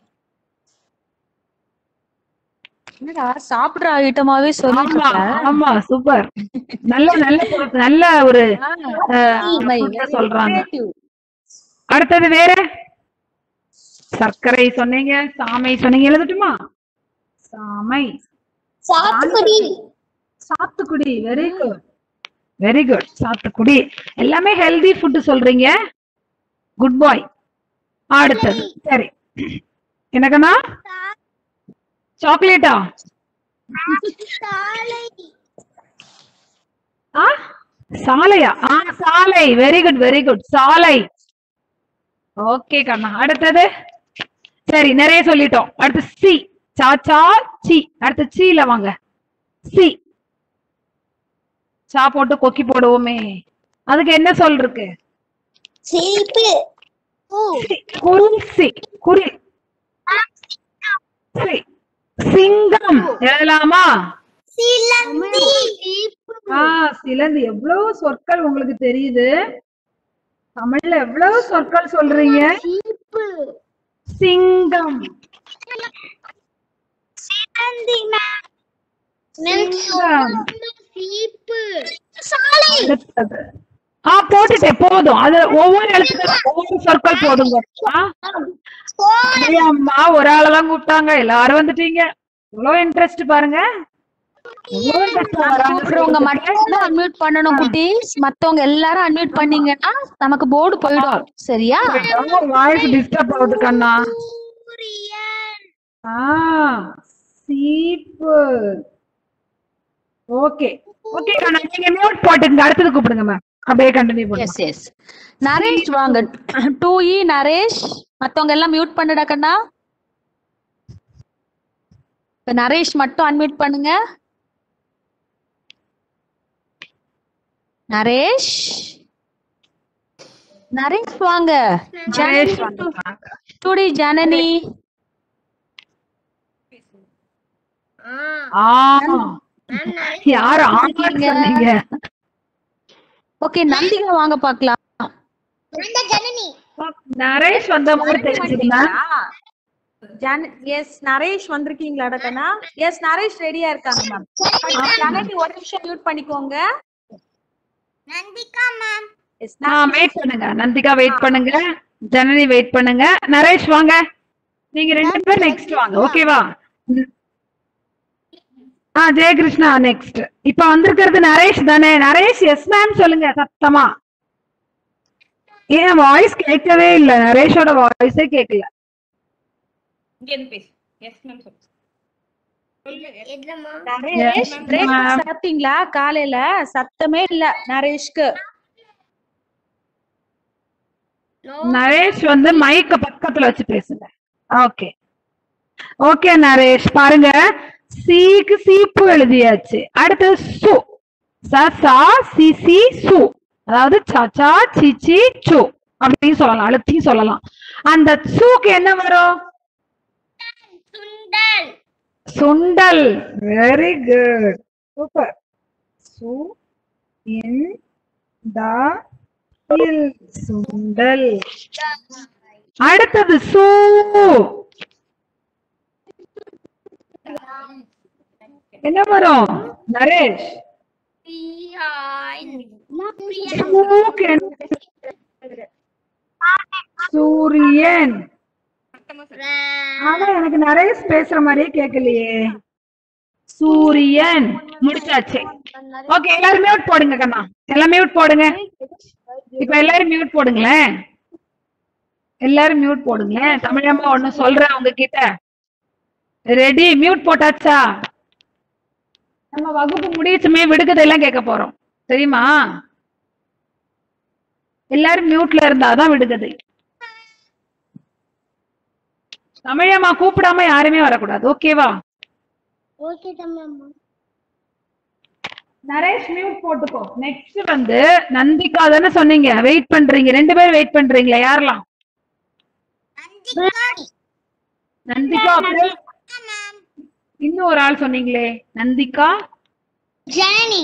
என்னடா சாப்பிடுற ஐட்டமாவே சொல்லிட்டு ஆமா இருக்க? ஆமா சூப்பர் நல்ல நல்ல பொறுப்பு, நல்ல ஒரு அஹ், ஆமை, food very சொல்றாங்க creative. அடுத்தது வேற சர்க்கரை சொன்னீங்க சாமை சொன்னீங்க எழுதட்டுமா சாமை சாத்துக்குடி சாத்துக்குடி வெரி குட் வெரி குட் சாத்துக்குடி எல்லாமே ஹெல்தி ஃபுட் சொல்றீங்க குட் பாய் அடுத்தது சரி எனக்குன்னா சாக்லேட்டா சாலை ஆ சாலையா ஆ சாலை வெரி குட் வெரி குட் சாலை ஓகே கண்ணா அடுத்தது சரி நிறைய சொல்லிட்டோம் அடுத்து சி சாச்சா சி அடுத்து சீல வாங்க சி சா போட்டு கொக்கி போடுவோமே அதுக்கு என்ன சொல் இருக்கு சிரிப்பு சி, குரில் சி குரில் சி சிங்கம் எழுதலாமா சிலந்தி ஆ சிலந்து எவ்வளவு சொற்கள் உங்களுக்கு தெரியுது தமிழ்ல எவ்வளவு சொற்கள் சொல்றீங்க சீப்பு சிங்கம் சிலந்தி சிங்கம். சீப்பு சாலை அடுத்தது ஆ போட்டுட்டேன் போதும் அது ஒவ்வொரு எழுத்துக்கும் ஒவ்வொரு சொற்கள் போடுங்க ஆ? கோல் ஐயா, அம்மா ஒரு ஆளெல்லாம் கூப்பிட்டாங்க எல்லாரும் வந்துட்டீங்க இவ்வளவு இன்ட்ரெஸ்ட் பாருங்க எவ்வளவு கஷ்டம் வராங்க கூப்பிடுறவங்க மட்டும் தான் அன்மியூட் பண்ணணும் குட்டீஸ் மத்தவங்க எல்லாரும் அன்மியூட் பண்ணீங்கன்னா நமக்கு போர்டு போயிடும் சரியா வாய்ஸ் டிஸ்டர்ப் ஆகுது கண்ணா ஆ சீப்பு ஓகே ஓகே கண்ணா நீங்க மியூட் போட்டுங்க அடுத்தது கூப்பிடுங்க மேம் அப்படியே கண்டினியூ பண்ணுங்க எஸ் எஸ் நரேஷ் வாங்க டூ இ நரேஷ் மத்தவங்க எல்லாம் மியூட் பண்ணுடா கண்ணா இப்ப நரேஷ் மட்டும் அன்மியூட் பண்ணுங்க நரேஷ் நரேஷ் வாங்க நரேஷ் வந்துட்டாங்க. டுடி ஜனனி ஆ யார் ஆமா சொன்னீங்க ஓகே நந்திகா வாங்க பாக்கலாம் ஜனனி நரேஷ் வந்த மாதிரி தெரிஞ்சுதுங்க ஜன எஸ் நரேஷ் வந்திருக்கீங்களாடா கண்ணா எஸ் நரேஷ் ரெடியா இருக்காங்க மேம் ஜனனி ஒரு நிமிஷம் மியூட் பண்ணிக்கோங்க நந்திகா மேம் எஸ் ஆ வெயிட் பண்ணுங்க நந்திகா வெயிட் பண்ணுங்க ஜனனி வெயிட் பண்ணுங்க நரேஷ் வாங்க நீங்க ரெண்டு பேரும் நெக்ஸ்ட் வாங்க ஓகேவா ஆ ஜெயகிருஷ்ணா நெக்ஸ்ட் இப்ப வந்திருக்கிறது நரேஷ் தானே நரேஷ் எஸ் மேம் சொல்லுங்க சத்தமா ஏன் வாய்ஸ் கேட்கவே இல்ல நரேஷோட வாய்ஸே கேட்கல இங்க இருந்து பேசு எஸ் மேம் சொல்லு சொல்லு எதுலமா நரேஷ் Yes, பிரேக் ma'am. சாப்பிட்டீங்களா காலையில சத்தமே இல்ல நரேஷ்க்கு நரேஷ் வந்து மைக்க பக்கத்துல வச்சு பேசுங்க ஓகே ஓகே நரேஷ் பாருங்க சீக்கு சீப்பு எழுதியாச்சு அடுத்து சு ச சா சி சி சு அதாவது சச்சா சிச்சி சு அப்படின்னு சொல்லலாம் அழுத்தி சொல்லலாம் அந்த சூக்கு என்ன வரும் சுண்டல் சுண்டல் வெரி குட் சூப்பர் சு இன் த இல் சுண்டல் அடுத்தது சூ என்ன வரும் நரேஷ் சூக்கு என்ன? சூரியன் ஆனா எனக்கு நரேஷ் பேசுற மாதிரியே கேட்கலையே சூரியன் முடிச்சாச்சு ஓகே எல்லாரும் மியூட் போடுங்க கண்ணா எல்லாம் மியூட் போடுங்க இப்ப எல்லாரும் மியூட் போடுங்களேன் எல்லாரும் மியூட் போடுங்களேன் தமிழம்மா ஒண்ணு சொல்றேன் உங்ககிட்ட ரெடி மியூட் போட்டாச்சா நம்ம வகுப்பு முடிச்சுமே விடுகதையெல்லாம் கேட்க போறோம் தெரியுமா எல்லாரும் மியூட்ல இருந்தாதான் விடுகதை தமிழம்மா கூப்பிடாம யாருமே வரக்கூடாது ஓகேவா ஓகே தமிழம்மா நரேஷ் மியூட் போட்டுக்கோ நெக்ஸ்ட் வந்து நந்திகா தானே சொன்னீங்க வெயிட் பண்றீங்க ரெண்டு பேரும் வெயிட் பண்றீங்களா யாரெல்லாம் நந்திகா அப்புறம் இன்னும் ஒரு ஆள் சொன்னீங்களே நந்திகா ஜனனி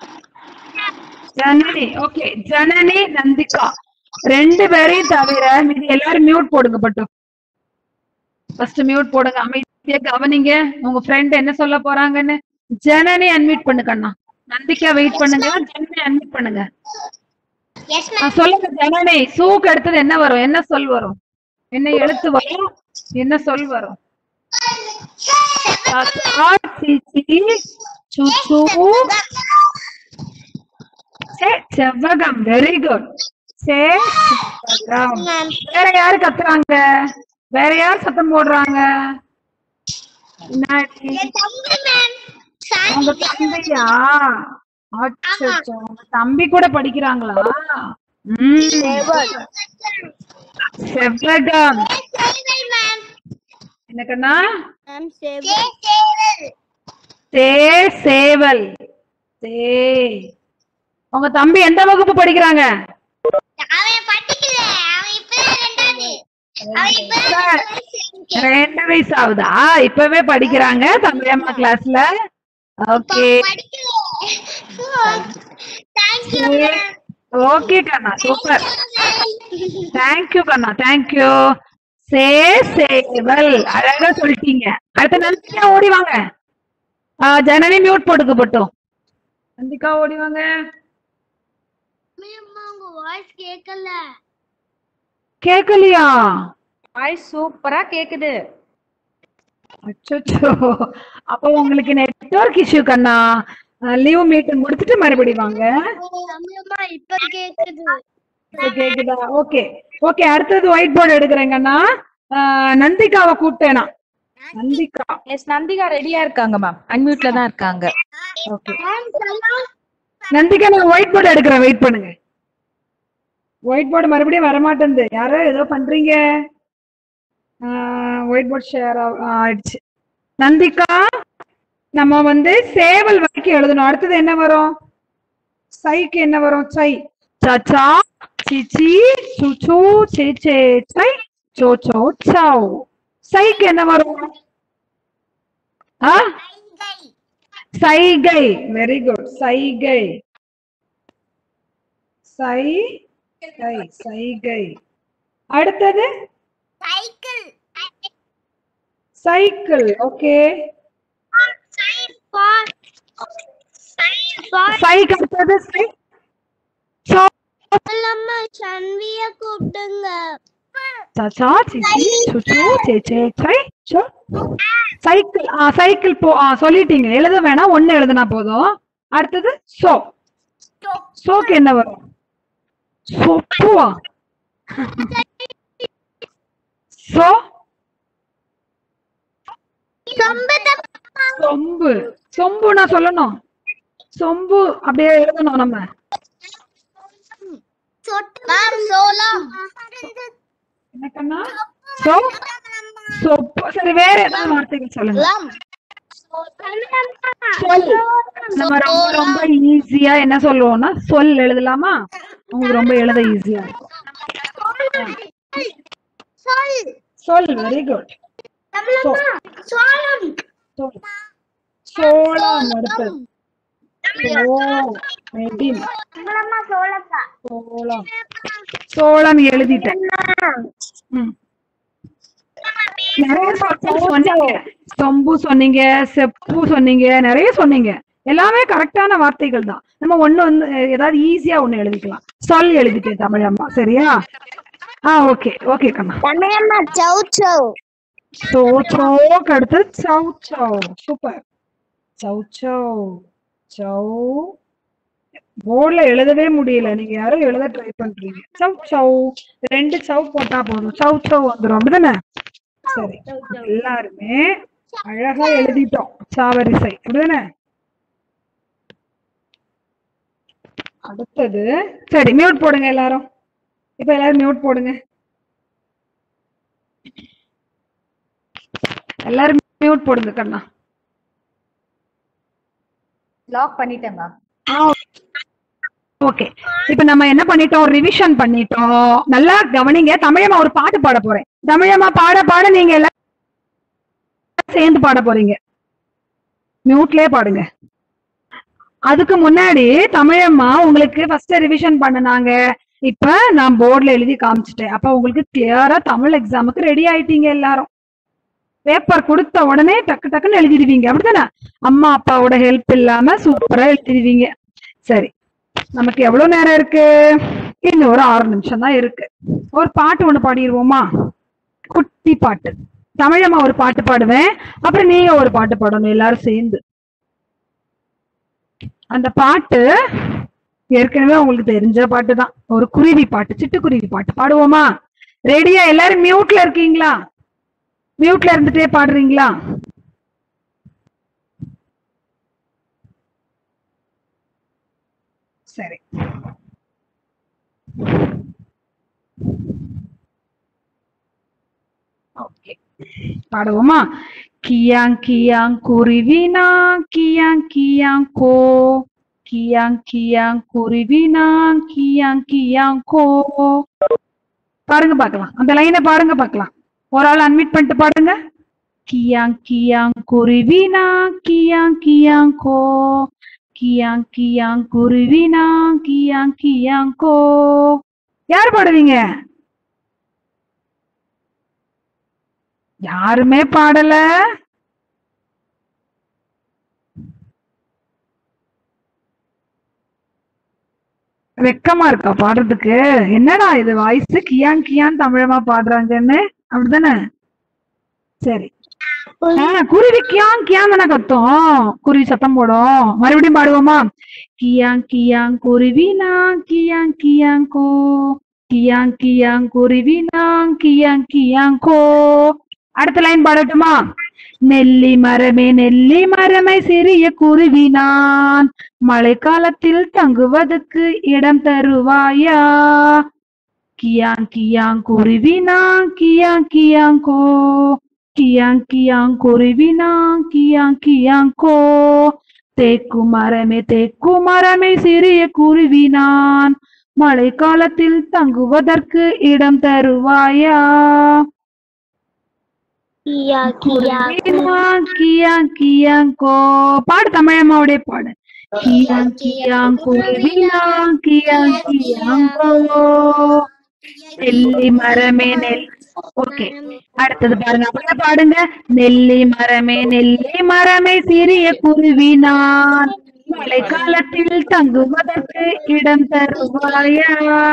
ஜனனி ஓகே ஜனனி நந்திகா ரெண்டு பேரையும் தவிர மீதி எல்லாரும் மியூட் போடுங்க பட்டு ஃபர்ஸ்ட் மியூட் போடுங்க அமைதியா கவனிங்க உங்க ஃப்ரெண்ட் என்ன சொல்ல போறாங்கன்னு ஜனனி அன்மியூட் பண்ணு கண்ணா நந்திகா வெயிட் பண்ணுங்க ஜனனி அன்மியூட் பண்ணுங்க எஸ் ஆ, சொல்லுங்க ஜனனி சூக்கு அடுத்தது என்ன வரும் என்ன சொல் வரும் என்ன எழுத்து வரும் என்ன சொல் வரும் தாத்தா, சீச்சி, சுச்சு, சே, செவ்வகம் வெரி குட் சே செவ்வகம் வேற யாரு கத்துறாங்க வேற யார் சத்தம் போடுறாங்க பின்னாடி தம்பி மேம் உங்க தம்பியா அச்சச்சோ, உங்க தம்பி கூட படிக்கிறாங்களா ம், செவ்வகம் சேவல் மேம் என்ன கண்ணா மேம் சேவல் தே சேவல் தே உங்க தம்பி எந்த வகுப்பு படிக்கிறாங்க அவன் படிக்கல அவன் இப்பதான் ரெண்டாவது அவன் இப்பதான் ரெண்டு வயசு ஆகுதா இப்பவே படிக்கிறாங்க தமிழம்மா கிளாஸ்ல ஓகே படிக்கல தேங்க்யூ மேம் ஓகே கண்ணா சூப்பர் தேங்க்யூ கண்ணா தேங்க்யூ சே சேவல் அழகா சொல்லிட்டீங்க அடுத்த நந்திகா ஓடி வாங்க ஆ, ஜனனி மியூட் போட்டுக்கு போட்டோம் நந்திகா ஓடி வாங்க அம்மா உங்க வாய்ஸ் கேட்கல கேக்கலையா வாய்ஸ் சூப்பரா கேக்குது அச்சோ அப்போ உங்களுக்கு நெட்வொர்க் இஷ்யூ கண்ணா லீவ் மீட்டிங் முடிச்சிட்டு மறுபடியும் வாங்க இப்ப கேக்குது இப்ப கேக்குதா ஓகே ஓகே அடுத்தது ஒயிட் போர்டு எடுக்கிறேங்கண்ணா ஆஹ் நந்திகாவை கூப்பிட்டேனா நந்திகா எஸ் நந்திகா ரெடியா இருக்காங்க மேம் அன்மியூட்ல தான் இருக்காங்க ஓகே நந்திகா நான் ஒயிட் போர்டு எடுக்கிறேன் வெயிட் பண்ணுங்க ஒயிட் போர்டு மறுபடியும் வரமாட்டேங்குது யாரோ ஏதோ பண்றீங்க ஒயிட் போர்டு ஷேர் ஆயிடுச்சு நந்திகா நம்ம வந்து சேவல் வரைக்கும் எழுதணும் அடுத்தது என்ன வரும் சைக்கு என்ன வரும் சை சச்சா சிச்சி சுச்சு சேச்சே சை சோ சோ சாவ் சைக்கு என்ன வரும் ஆ சைகை வெரி குட் சைகை சை கை சைகை அடுத்தது சைக்கிள் சைக்கிள் ஓகே சைக்கு அடுத்தது சை சோ அம்மா சன்விய கூப்பிடுங்க சாச்சா சிச்சி சுச்சு சேச்சே சை சோ சைக்கிள் ஆ சைக்கிள் போ ஆ சொல்லிட்டீங்க எழுத வேணாம் ஒண்ணு எழுதுனா போதும் அடுத்தது சோ சோக்கு என்ன வரும் சொப்புவா சோ சொம்பு சொம்பு நான் சொல்லணும் சொம்பு அப்படியே எழுதணும் நம்ம மேம் சோளம் என்ன கண்ணா சோ சொப்பு சரி வேற ஏதாவது வார்த்தைகள் சொல்லுங்க சொல் நம்ம ரொம்ப ரொம்ப ஈஸியா என்ன சொல்லுவோம்னா சொல் எழுதலாமா உங்களுக்கு ரொம்ப எழுத ஈஸியா இருக்கும் சொல் சொல் வெரி குட் சோளம் சொல் சோளம் அடுத்தது சோ வெடில் நம்மளம்மா சோளத்தா சோளம் சோளம் எழுதிட்டேன் ம். நிறைய சொற்கள் சொன்னீங்க சொம்பு சொன்னீங்க செப்பு சொன்னீங்க நிறைய சொன்னீங்க எல்லாமே கரெக்டான வார்த்தைகள் தான் நம்ம ஒண்ணு வந்து அஹ், ஏதாவது ஈஸியா ஒண்ணு எழுதிக்கலாம் சொல் எழுதிட்டேன் தமிழம்மா சரியா ஆ ஓகே ஓகே கண்ணா தமிழம்மா சௌ சௌ சோ சோக்கு அடுத்து சௌ சௌ சூப்பர் சௌ சௌ சௌ போர்ட்ல எழுதவே முடியல நீங்க யாரும் எழுத ட்ரை பண்றீங்க சௌ சௌ ரெண்டு சௌ போட்டா போதும் சௌ சௌ வந்துரும் அப்படிதானே சரி எல்லாருமே அழகா எழுதிட்டோம் சாவரிசை அப்படிதானே அடுத்தது சரி மியூட் போடுங்க எல்லாரும் இப்ப எல்லாரும் மியூட் போடுங்க எல்லாரும் மியூட் போடுங்க கண்ணா லாக் பண்ணிட்டேன் மேம் ஓகே இப்ப நம்ம என்ன பண்ணிட்டோம் ரிவிஷன் பண்ணிட்டோம் நல்லா கவனிங்க தமிழம்மா ஒரு பாட்டு பாட போறேன் தமிழம்மா பாட பாட நீங்க எல்லாம் சேர்ந்து பாட போறீங்க மியூட்லயே பாடுங்க அதுக்கு முன்னாடி தமிழம்மா உங்களுக்கு ஃபர்ஸ்ட் ரிவிஷன் பண்ணுனாங்க இப்ப நான் போர்ட்ல எழுதி காமிச்சிட்டேன் அப்ப உங்களுக்கு கிளியரா தமிழ் எக்ஸாமுக்கு ரெடி ஆயிட்டீங்க எல்லாரும் பேப்பர் கொடுத்த உடனே டக்கு டக்குன்னு எழுதிடுவீங்க அப்படிதானே அம்மா அப்பாவோட ஹெல்ப் இல்லாம சூப்பரா எழுதிடுவீங்க சரி நமக்கு எவ்வளவு நேரம் இருக்கு இன்னும் ஒரு ஆறு நிமிஷம் தான் இருக்கு ஒரு பாட்டு ஒண்ணு பாடிடுவோமா குட்டி பாட்டு தமிழம்மா ஒரு பாட்டு பாடுவேன் அப்புறம் நீங்க ஒரு பாட்டு பாடணும் எல்லாரும் சேர்ந்து அந்த பாட்டு ஏற்கனவே உங்களுக்கு தெரிஞ்ச பாட்டு தான் ஒரு குருவி பாட்டு சிட்டுக்குருவி பாட்டு பாடுவோமா ரெடியா எல்லாரும் மியூட்ல இருக்கீங்களா மியூட்ல இருந்துட்டே பாடுறீங்களா சரி ஓகே பாடுவோமா கியாங் கியாங் குருவினா கியாங் கியாங் கோ கியாங் கியாங் குருவினா கியாங் கியாங் கோ பாருங்க பார்க்கலாம் அந்த லைனை பாருங்க பார்க்கலாம் ஒரு ஆள் அன்மிட் பண்ணிட்டு பாடுங்க கியாங் கியாங் குருவினா கியாங் கியாங் கோ கியாங் கியாங் குருவினா கியாங் கியாங் கோ யார் பாடுவீங்க யாருமே பாடல வெக்கமா இருக்கா பாடுறதுக்கு என்னடா இது வாய்ஸ் கியான் கியான் தமிழமா பாடுறாங்கன்னு அப்படிதானே சரி ஆ, குருவி கியாங் கியாங் தானே கத்தும் குருவி சத்தம் போடும் மறுபடியும் பாடுவோமா கியாங் கியாங் குருவி நான் கியாங் கியாங் கோ கியாங் கியாங் குருவி நான் கியாங் கியாங் கோ அடுத்த லைன் பாடட்டுமா நெல்லி மரமே நெல்லி மரமே சிறிய குருவி நான் மழைக்காலத்தில் தங்குவதற்கு இடம் தருவாயா கியாங் கியாங் குருவி நான் கியாங் கியாங் கோ கியாங் கியாங் குருவி நான் கியாங் கியாங் கோ தேக்கு மரமே தேக்கு மரமே சிறிய குருவி நான் மழைக்காலத்தில் தங்குவதற்கு இடம் தருவாயா கியா கியா குருவினா கியாங் கியாங் கோ பாடு தமிழம்மாவுடைய பாடு கியாங் கியாங் குருவினா கியாங் கியாங் கோ நெல்லி மரமே நெல் ஓகே அடுத்தது பாருங்க அப்படியே பாடுங்க நெல்லி மரமே நெல்லி மரமே சிறிய குருவி நான் மழைக்காலத்தில் தங்குவதற்கு இடம் தருவாயா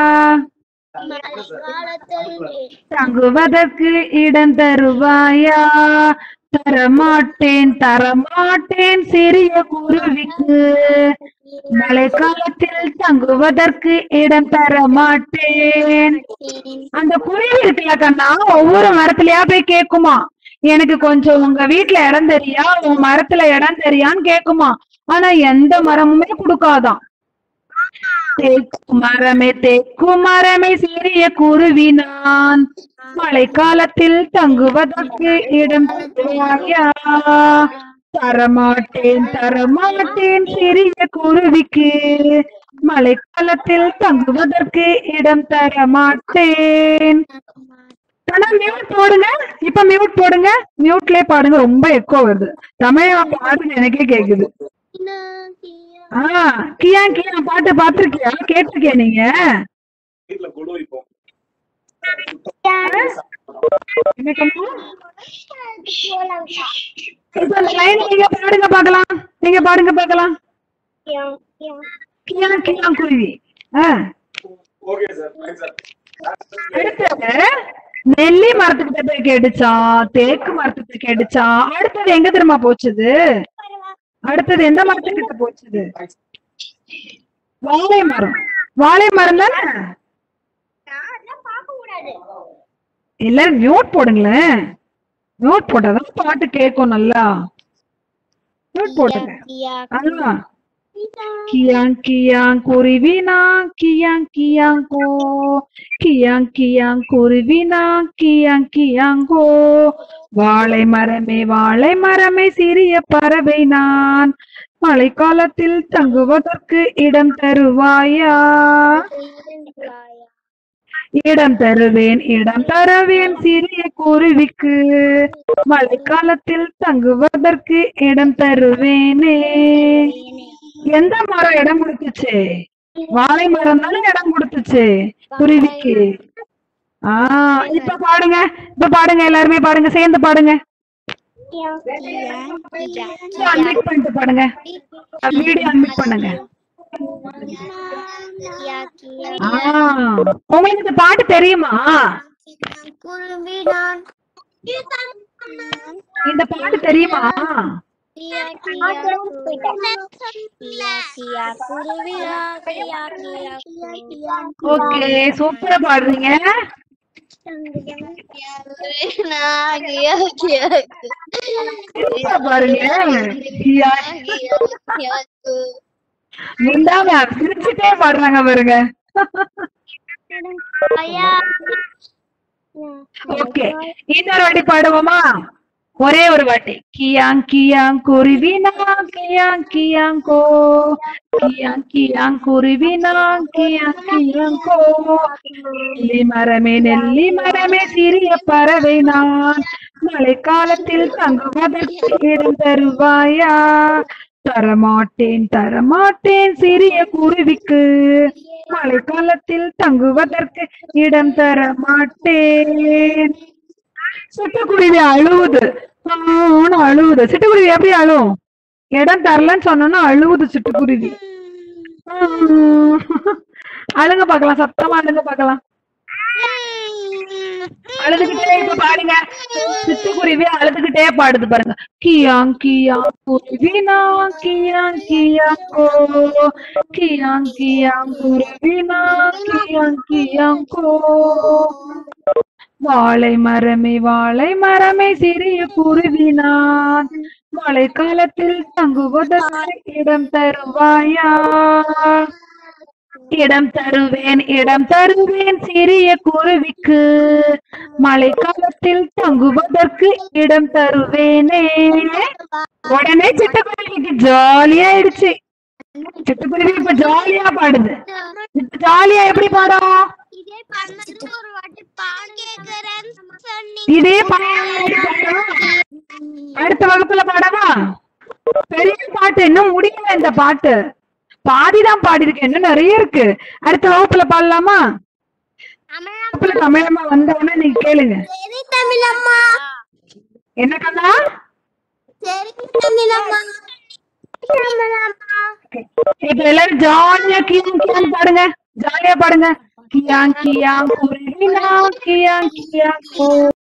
தங்குவதற்கு இடம் தருவாயா தரமாட்டேன் தரமாட்டேன் சிறிய குருவிக்கு மழைக்காலத்தில் தங்குவதற்கு இடம் தர மாட்டேன் அந்த குருவி இருக்குல்ல கண்ணா ஒவ்வொரு மரத்துலயா போய் கேக்குமா எனக்கு கொஞ்சம் உங்க வீட்ல இடம் தெரியா உன் மரத்துல இடம் தெரியான்னு கேக்குமா ஆனா எந்த மரமுமே கொடுக்காதாம் தேக்கு மரமே தேக்கு மரமே சிறிய குருவி நான் மழைக்காலத்தில் தங்குவதற்கு இடம் தருவாயா தரமாட்டேன் தரமாட்டேன் சிறிய குருவிக்கு மழைக்காலத்தில் தங்குவதற்கு இடம் தர மாட்டேன் ஆனா மியூட் போடுங்க இப்ப மியூட் போடுங்க மியூட்லயே பாடுங்க ரொம்ப எக்கோ வருது தமிழ் பாடுங்க எனக்கே கேக்குது ஆ கியா கியா பாட்டு பாத்திருக்கியா கேட்டிருக்கியா நீங்க வீட்டுல கொடு வைப்போம் என்ன கண்ணு? இப்ப அந்த லைன் நீங்க பாடுங்க பார்க்கலாம் நீங்க பாடுங்க பார்க்கலாம் கியா கியா குருவி ஆ ஓகே சார் தேங்க்ஸ் சார் அடுத்தது நெல்லி மரத்துக்கிட்ட போய் கேட்டுச்சான் தேக்கு மரத்துக்கிட்ட கேட்டுச்சான் அடுத்தது எங்க தெரியுமா போச்சுது அடுத்தது எந்த மரத்துக்கிட்ட போச்சுது வாழை மரம் வாழை மரம் தானே எல்லாரும் மியூட் போடுங்களேன் மியூட் போட்டாதான் பாட்டு கேட்கும் நல்லா மியூட் போட்டுங்க அதுவா கியாங் கியாங் குருவினா கியாங் கியாங் கோ கியாங் கியாங் குருவினா கியாங் கியாங் கோ வாழை மரமே வாழை மரமே சிறிய பறவை நான் மழைக்காலத்தில் தங்குவதற்கு இடம் தருவாயா இடம் தருவேன் இடம் தருவேன் சிறிய குருவிக்கு மழைக்காலத்தில் தங்குவதற்கு இடம் தருவேனே எந்த மரம் இடம் கொடுத்துச்சு வாழை மரம் தானே இடம் கொடுத்துச்சு குருவிக்கு ஆஹ் இப்ப பாடுங்க இப்ப பாடுங்க எல்லாருமே பாடுங்க சேர்ந்து பாடுங்க அன்மிட் பண்ணிட்டு பாடுங்க வீடியோ அன்மிட் பண்ணுங்க ஆஹ் உங்களுக்கு இந்த பாட்டு தெரியுமா இந்த பாட்டு தெரியுமா ஓகே சூப்பரா பாடுறீங்க சூப்பரா பாருங்க முந்தாம சிரிச்சுட்டே பாடுறாங்க பாருங்க ஓகே இன்னொரு வாட்டி பாடுவோமா ஒரே ஒரு வாட்டி கியாங் கியாங் குருவினா கியாங் கியாங் கோ கியாங் கியாங் குருவினா கியாங் கியாங் கோ நெல்லி மரமே நெல்லி மரமே சிறிய பறவை நான் மழைக்காலத்தில் தங்குவதற்கு இடம் தருவாயா தரமாட்டேன் தரமாட்டேன் சிறிய குருவிக்கு மழைக்காலத்தில் தங்குவதற்கு இடம் தர மாட்டேன் சிட்டுக்குருவி அழுவுது ஆன்னு அழுவுது சிட்டுக்குருவி எப்படி அழுவும் இடம் தரலன்னு சொன்னோன்னா அழுவுது சிட்டுக்குருவி ஆ. அழுங்க பார்க்கலாம் சத்தமா அழுங்க பார்க்கலாம் அழுதுகிட்டே இப்ப பாருங்க சிட்டுக்குருவி அழுதுகிட்டே பாடுது பாருங்க கியாங் கியாங் குருவினா கியாங் கியாங் கோ கியாங் கியாங் குருவினா கியாங் கியாங் கோ வாழை மரமே வாழை மரமே சிறிய குருவினான் மழை காலத்தில் தங்குவதற்கு இடம் தருவாயா இடம் தருவேன் இடம் தருவேன் சிறிய குருவிக்கு மழை காலத்தில் தங்குவதற்கு இடம் தருவேனே உடனே சிட்டுக்குருவிக்கு ஜாலியா ஆயிடுச்சு சிட்டுக்குருவி இப்ப ஜாலியா பாடுது ஜாலியா எப்படி பாடும் இதே பண்ணதுக்கு ஒரு வாட்டி பாடு கேக்குறேன்னு சொன்னீங்க இதே பாடம் அடுத்த வகுப்புல பாடவா பெரிய பாட்டு இன்னும் முடியல இந்த பாட்டு பாதிதான் பாடிருக்கு இன்னும் நிறைய இருக்கு அடுத்த வகுப்புல பாடலாமா வகுப்புல தமிழம்மா வந்தவொடனே நீங்க கேளுங்க சரி தமிழம்மா என்ன கண்ணா சரி தமிழம்மா தமிழம்மா இப்ப எல்லாரும் ஜாலியா கியாங் கியாங் பாடுங்க ஜாலியா பாடுங்க கியாங் கியாங் குருவினா கியாங் கியாங் கோ